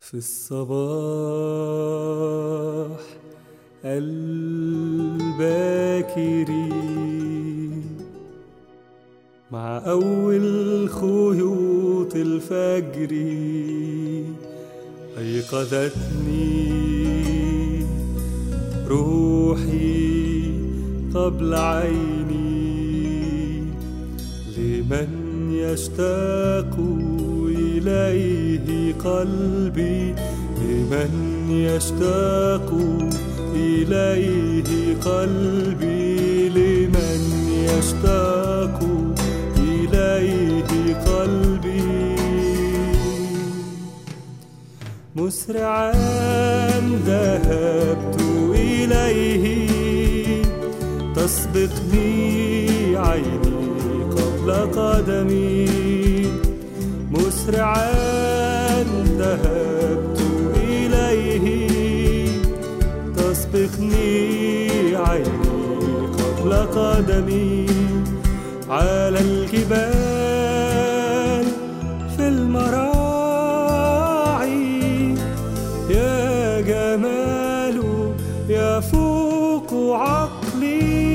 في الصباح الباكر مع أول خيوط الفجر أيقظتني روحي قبل عيني لمن يشتاق إليه قلبي لمن يشتاق إليه قلبي لمن يشتاق إليه قلبي مسرعا ذهبت إليه تسبقني عيني قبل قدمي مسرعا ذهبت إليه تسبقني عيني قبل قدمي على الجبال في المراعي يا جمال يفوق عقلي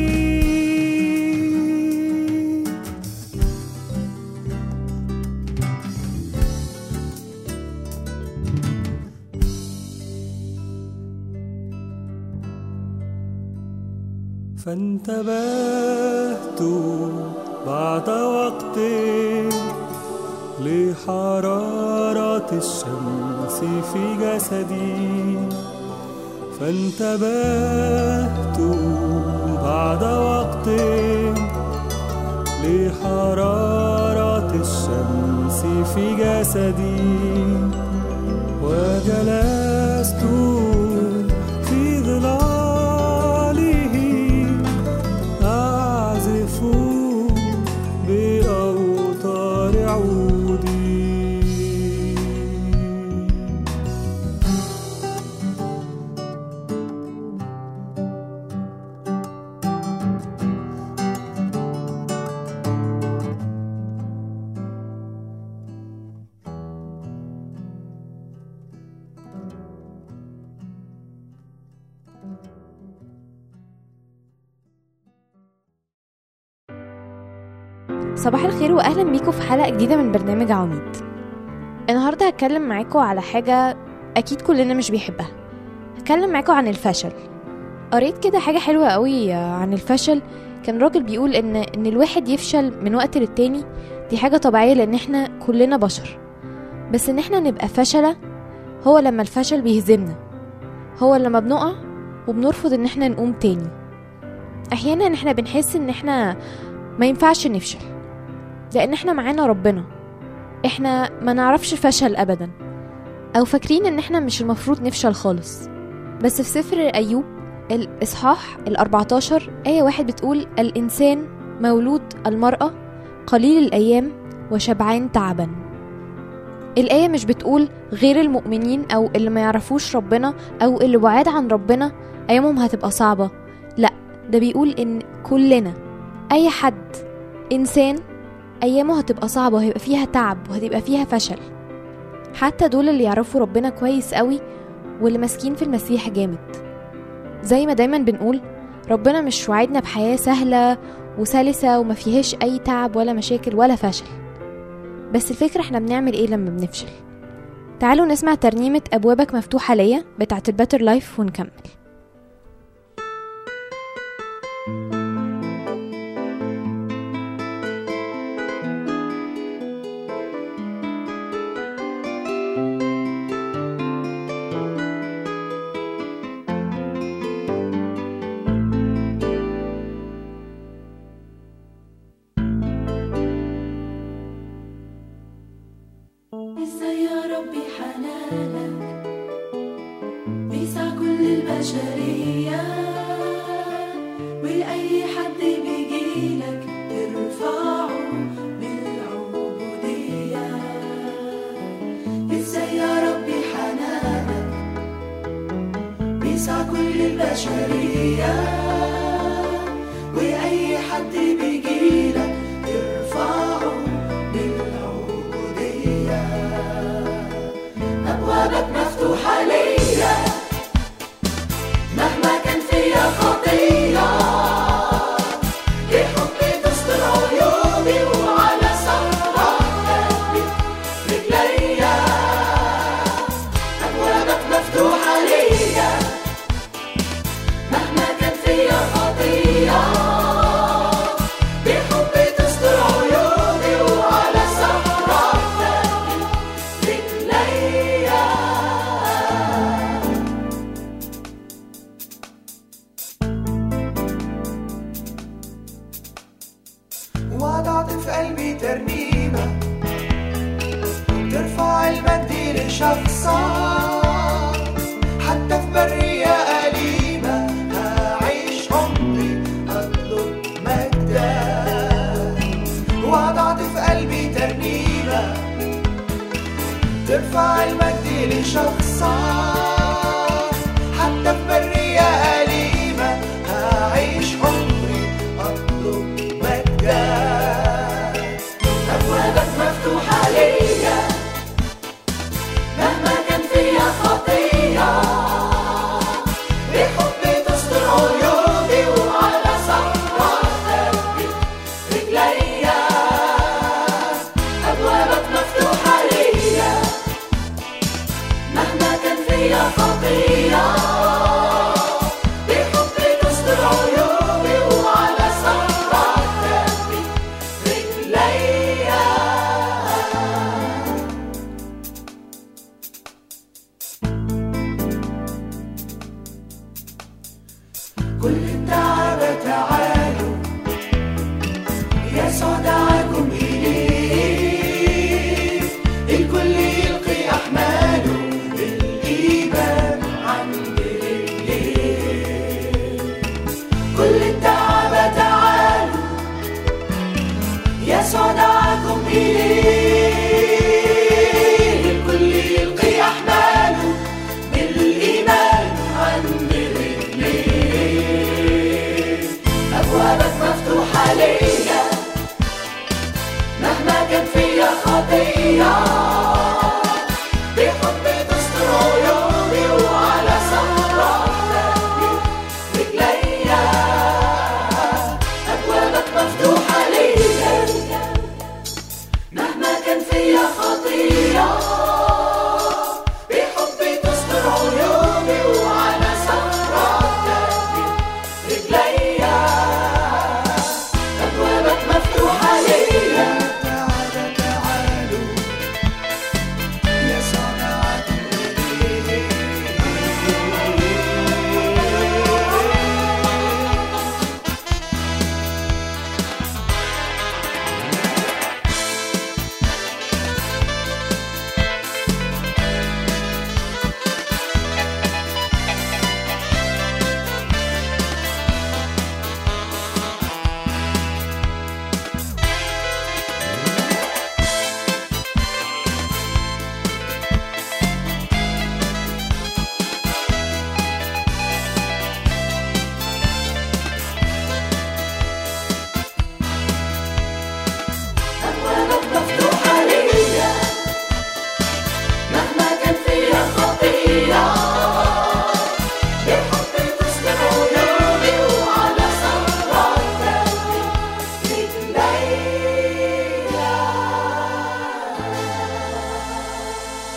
فانتبهت بعد وقت لحرارة الشمس في جسدي فانتبهت بعد وقت لحرارة الشمس في جسدي وجلست في ظلاله أعزف بأوتار عودي صباح الخير واهلا بيكم في حلقه جديده من برنامج عواميد النهارده هتكلم معاكم على حاجه اكيد كلنا مش بيحبها هتكلم معاكم عن الفشل قريت كده حاجه حلوه قوي عن الفشل كان راجل بيقول ان ان الواحد يفشل من وقت للتاني دي حاجه طبيعيه لان احنا كلنا بشر بس ان احنا نبقى فشله هو لما الفشل بيهزمنا هو لما بنقع وبنرفض ان احنا نقوم تاني احيانا احنا بنحس ان احنا ما ينفعش نفشل لان احنا معانا ربنا احنا ما نعرفش الفشل ابدا او فاكرين ان احنا مش المفروض نفشل خالص بس في سفر ايوب الاصحاح ال14 ايه واحد بتقول الانسان مولود المراه قليل الايام وشبعان تعبا الآية مش بتقول غير المؤمنين أو اللي ما يعرفوش ربنا أو اللي بعاد عن ربنا أيامهم هتبقى صعبة لأ ده بيقول إن كلنا أي حد إنسان أيامه هتبقى صعبة وهيبقى فيها تعب وهتبقى فيها فشل حتى دول اللي يعرفوا ربنا كويس قوي واللي ماسكين في المسيح جامد زي ما دايما بنقول ربنا مش وعدنا بحياة سهلة وسلسة وما فيهاش أي تعب ولا مشاكل ولا فشل بس الفكرة احنا بنعمل ايه لما بنفشل تعالوا نسمع ترنيمة أبوابك مفتوحة ليا بتاعت الباتر لايف ونكمل ازاي يا ربي حنانك بيسع كل البشرية وأي حد بيجيلك ترفعه بالعبودية ازاي يا ربي حنانك بيسع كل البشرية وأي حد بيجيلك ترفعه بالعبودية أبواب لشخصك حتى في برية أليمة هعيش عمري أطلب مجدك وضعت في قلبي ترنيمة ترفع المجد لشخصك حتى في برية أليمة هعيش عمري أطلب مجدك أبوابك مفتوحة ليا مهما كان فيا خطية بحب تستر عيوبي وعلى صخرتك رجليا أبوابك مفتوحة ليا مهما كان فيا خطية بحب تستر عيوبي وعلى صخرتك رجليا كل التعب تعالوا يسوع دعاكم إليه الكل يلقي أحماله بالإيمان عند رجليه كل التعب تعالوا يسوع دعاكم إليه الكل يلقي أحماله بالإيمان عند رجليه أبوابك مفتوحة ليا مهما كان فيا خطية بحب تستر عيوبي وعلى صخرتك رجليا أبوابك مفتوحة ليا مهما كان فيا خطية بحب تستر عيوبي وعلى صخرتك رجليا أبوابك مفتوحة ليا تعالى تعالوا يا صنعكم أبوابك مفتوحة ليا مهما كان فيا خطية بحب تستر عيوبي وعلى صخرتك رجليا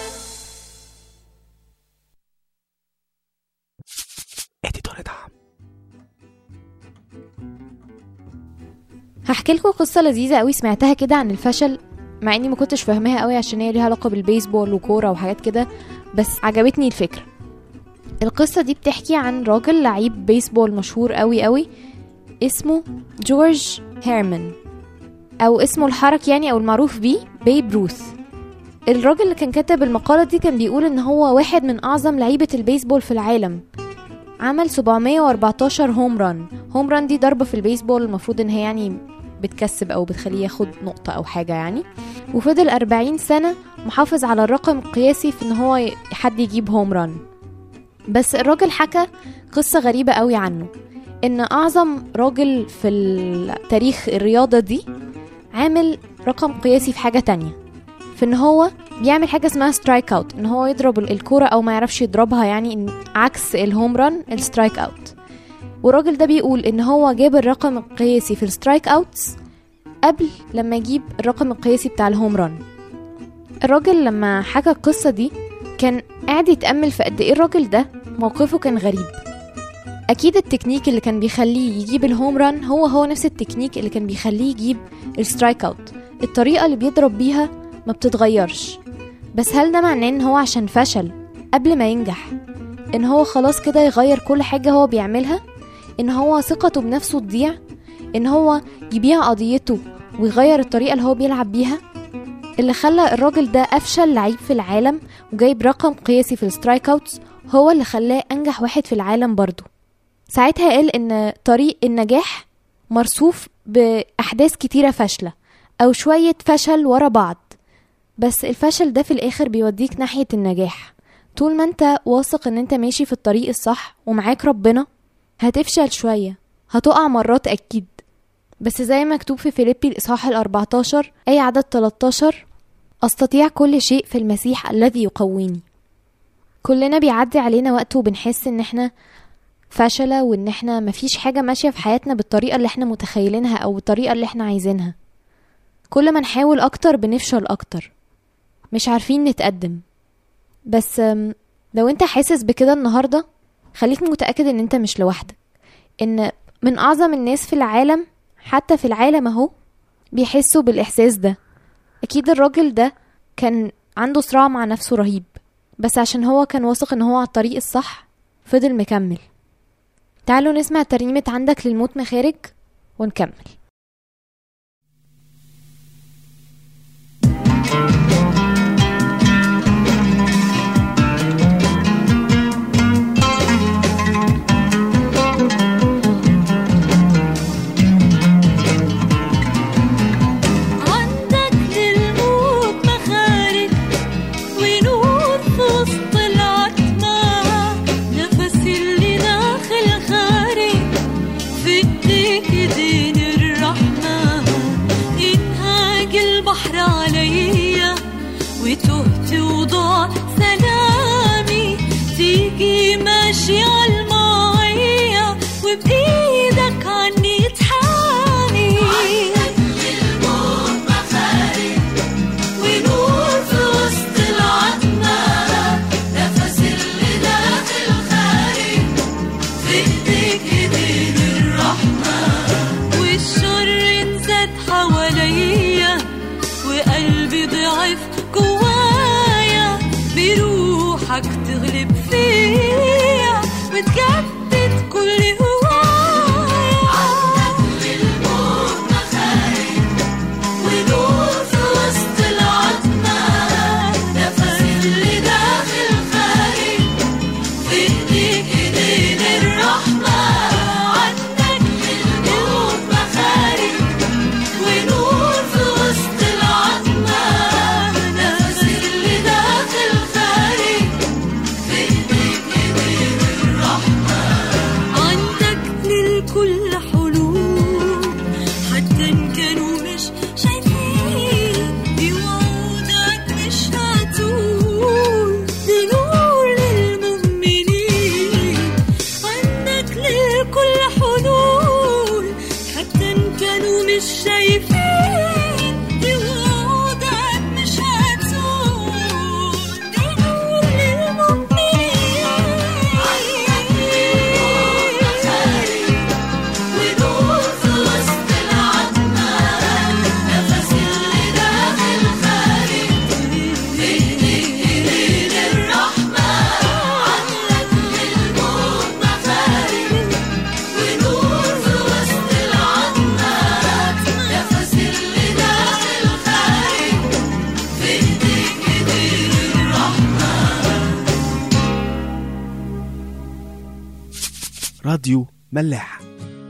هحكي لكم قصة لذيذة قوي سمعتها كده عن الفشل مع اني ما كنتش فاهماها قوي عشان هي ليها علاقة بالبيسبول وكورة وحاجات كده بس عجبتني الفكرة القصة دي بتحكي عن راجل لعيب بيسبول مشهور قوي قوي اسمه جورج هيرمان او اسمه الحركي يعني او المعروف بيه بيب روث الراجل اللي كان كاتب المقالة دي كان بيقول ان هو واحد من اعظم لعيبة البيسبول في العالم عمل 714 هوم ران هوم ران دي ضربة في البيسبول المفروض ان هي يعني بتكسب او بتخليه ياخد نقطة او حاجة يعني وفضل 40 سنة محافظ على الرقم القياسي في ان هو ي- حد يجيب هوم ران بس الراجل حكى قصة غريبة قوي عنه ان اعظم راجل في التاريخ الرياضة دي عامل رقم قياسي في حاجة تانية في ان هو بيعمل حاجة اسمها سترايك اوت ان هو يضرب الكورة او ما يعرفش يضربها يعني إن عكس الهوم ران السترايك اوت والراجل ده بيقول ان هو جاب الرقم القياسي في السترايك اوتس قبل لما يجيب الرقم القياسي بتاع الهوم ران الراجل لما حكى القصة دي كان قاعد يتأمل في قد ايه الراجل ده موقفه كان غريب اكيد التكنيك اللي كان بيخليه يجيب الهوم ران هو هو نفس التكنيك اللي كان بيخليه يجيب السترايك اوت الطريقة اللي بيضرب بيها ما بتتغيرش بس هل ده معناه ان هو عشان فشل قبل ما ينجح ان هو خلاص كده يغير كل حاجة هو بيعملها ان هو ثقته بنفسه تضيع ان هو يبيع قضيته ويغير الطريقة اللي هو بيلعب بيها اللي خلى الراجل ده أفشل لعيب في العالم وجايب رقم قياسي في السترايك اوتس هو اللي خلاه أنجح واحد في العالم برضه ساعتها قال إن طريق النجاح مرصوف بأحداث كتيرة فاشلة أو شوية فشل ورا بعض بس الفشل ده في الآخر بيوديك ناحية النجاح طول ما انت واثق ان انت ماشي في الطريق الصح ومعاك ربنا هتفشل شوية هتقع مرات أكيد بس زي ما مكتوب في فيليبي الإصحاح الأربعتاشر أي عدد 13 أستطيع كل شيء في المسيح الذي يقويني كلنا بيعدي علينا وقت وبنحس ان احنا فشلة وان احنا مفيش حاجة ماشية في حياتنا بالطريقة اللي احنا متخيلينها او بالطريقة اللي احنا عايزينها كل ما نحاول اكتر بنفشل اكتر مش عارفين نتقدم بس أم، لو انت حاسس بكده النهاردة خليك متأكد ان انت مش لوحدك ان من اعظم الناس في العالم حتى في العالم اهو بيحسوا بالاحساس ده اكيد الراجل ده كان عنده صراع مع نفسه رهيب بس عشان هو كان واثق ان هو على الطريق الصح فضل مكمل تعالوا نسمع ترنيمة عندك للموت مخارج ونكمل عندك للموت مخارج ونور في وسط العتمة نفس اللي داخل خارج في ايديك ايدين الرحمة انهاج البحر عليا وتهت وضاع سلامي تيجي ماشي عالمية وبإيدك عني تحامي ونور في وسط العتمة نفس اللي داخل خارج في ايديك ايدين الرحمة والشر انزاد حواليا وقلبي ضعف جوايا بروحك تغلب فيا وتجدد كل هوايا ونور في وسط العتمة نفس اللي داخل خارج في ايديك ايدين الرحمة عندك للموت مخارج ونور في وسط العتمة نفس اللي داخل خارج في ايديك ايدين الرحمة عندك للكل حلول حتى ان كانوا مش شايفين بوعودك مش هتقول بنور للمؤمنين عندك للكل حلول حتى ان كانوا مش شايفين بوعودك مش هتقول بنور للمؤمنين ونور في وسط العتمة نفس اللي داخل خارج في ايديك ايدين الرحمة عندك للموت مخارج ونور في وسط العتمة نفس اللي داخل خارج في ايديك ايدين الرحمة راديو ملاح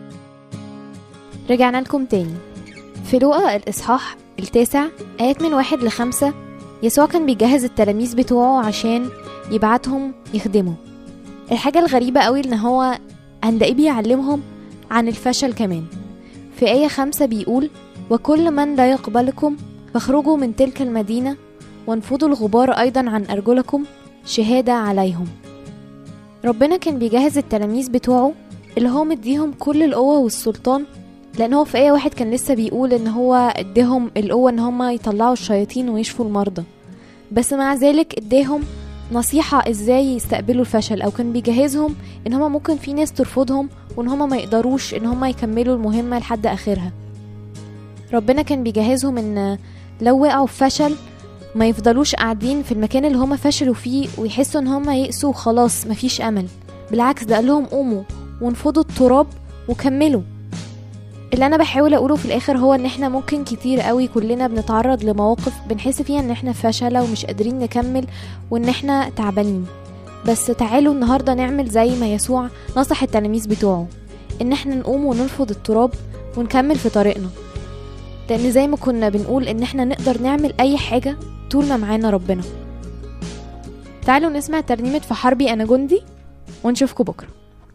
رجعنا لكم تاني في لوقا الإصحاح التاسع آيات من واحد لخمسة يسوع كان بيجهز التلاميذ بتوعه عشان يبعتهم يخدموا الحاجة الغريبة قوي إن هو هنلاقيه بيعلمهم عن الفشل كمان في آية خمسة بيقول وكل من لا يقبلكم فاخرجوا من تلك المدينة وانفضوا الغبار أيضا عن أرجلكم شهادة عليهم ربنا كان بيجهز التلاميذ بتوعه اللي هو مديهم كل القوة والسلطان لان هو في ايه واحد كان لسه بيقول ان هو اداهم القوة ان هما يطلعوا الشياطين ويشفوا المرضى بس مع ذلك اداهم نصيحة ازاي يستقبلوا الفشل او كان بيجهزهم ان هما ممكن في ناس ترفضهم وان هما ما يقدروش ان هما يكملوا المهمة لحد اخرها ربنا كان بيجهزهم ان لو وقعوا في فشل ما يفضلوش قاعدين في المكان اللي هما فشلوا فيه ويحسوا ان هما يأسوا وخلاص مفيش امل بالعكس ده قال لهم قوموا وانفضوا التراب وكملوا اللي انا بحاول اقوله في الاخر هو ان احنا ممكن كتير قوي كلنا بنتعرض لمواقف بنحس فيها ان احنا فشلة ومش قادرين نكمل وان احنا تعبانين بس تعالوا النهارده نعمل زي ما يسوع نصح التلاميذ بتوعه ان احنا نقوم ونرفض التراب ونكمل في طريقنا لان زي ما كنا بنقول ان احنا نقدر نعمل اي حاجة طول ما معانا ربنا تعالوا نسمع ترنيمة في حربي انا جندي ونشوفكم بكره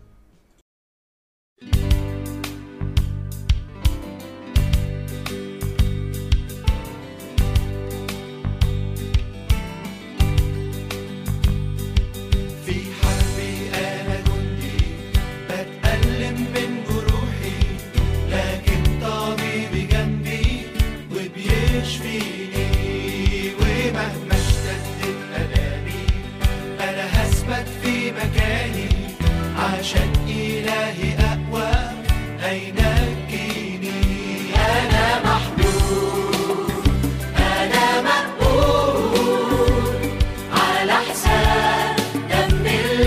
في حربي أنا جندي بتألم من جروحي لكن طبيبي جنبي وبيشفيني ومهما اشتدت ألامي أنا هثبت في مكاني عشان إلهي أقوى هينجيني أنا محبوب أنا مقبول على حساب دم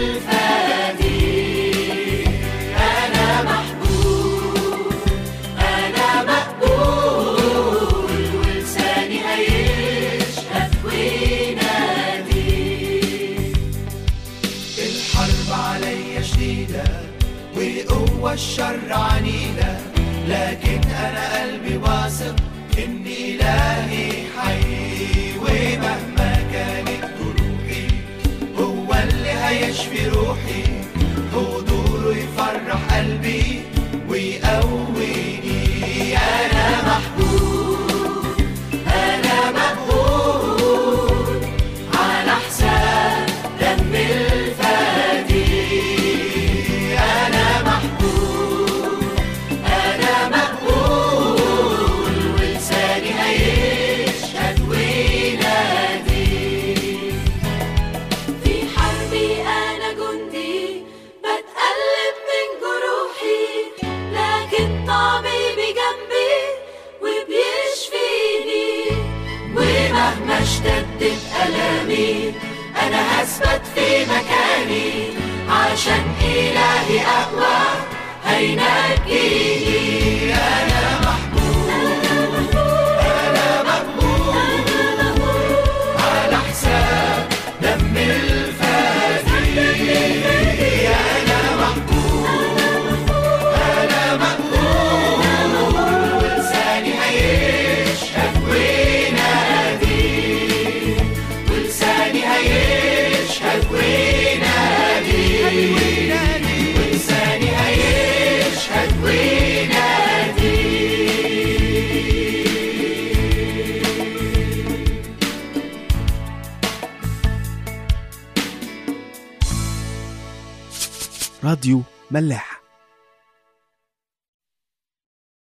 الفدي أنا محبوب أنا مقبول ولساني هيشهد وينادي الحرب عليا شديدة وقوة الشر عنيدة لكن أنا قلبي واثق إن إلهي حي ومهما كانت جروحي هو اللي هيشفي روحي حضوره يفرح قلبي ويقويني أنا محبوب أنا مقبول على حساب دم الفدي أنا محبوب أنا مقبول ولساني هيشهد وينادي في حربي أنا جندي بتقلب من جروحي لكن طبيبي جنبي وبيشفيني ومهما اشتدت ألامي أنا هثبت في مكاني عشان إلهي أقوى هينجيني أنا محبوب أنا مقبول على حساب دم الفدي أنا محبوب أنا مقبول ولساني هيشهد وينادي ولساني هيشهد وينادي ولساني هيشهد وينادي راديو ملاح